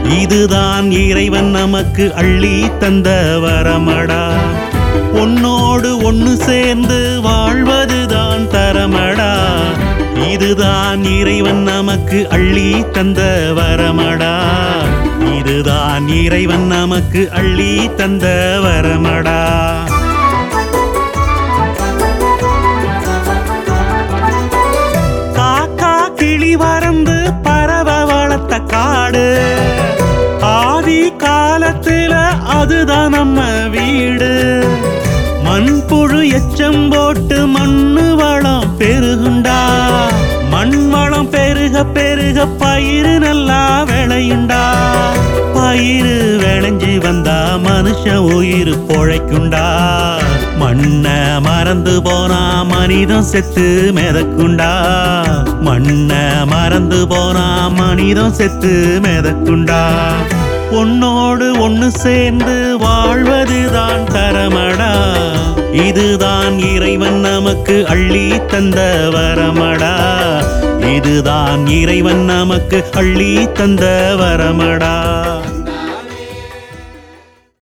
இதுதான் இறைவன் நமக்கு அள்ளி தந்த வரமடா உன்னோடு ஒன்று சேர்ந்து வாழ்வதுதான் தரமடா இதுதான் இறைவன் நமக்கு அள்ளி தந்த வரமடா இதுதான் இறைவன் நமக்கு அள்ளி தந்த வரமடா காக்கா கிளி வரந்து பறவ வளர்த்த காடு ஆதி காலத்துல அதுதான் நம்ம வீடு மண்புழு எச்சம் போட்டு மண்ணு வளம் பெருகுண்டா மண் வளம் பெருக பெருக பயிறு நல்லா விளையுண்டா பயிறு விளைஞ்சி வந்தா மனுஷன் உயிர் பொழைக்குண்டா மண்ண மறந்து போனா மனிதன் செத்து மிதக்குண்டா மண்ண மறந்து போனா மனிதன் செத்து மிதக்குண்டா உன்னோடு ஒன்று சேர்ந்து வாழ்வதுதான் தரமடா இதுதான் இறைவன் நமக்கு அள்ளி தந்த வரமடா இதுதான் இறைவன் நமக்கு அள்ளி தந்த வரமடா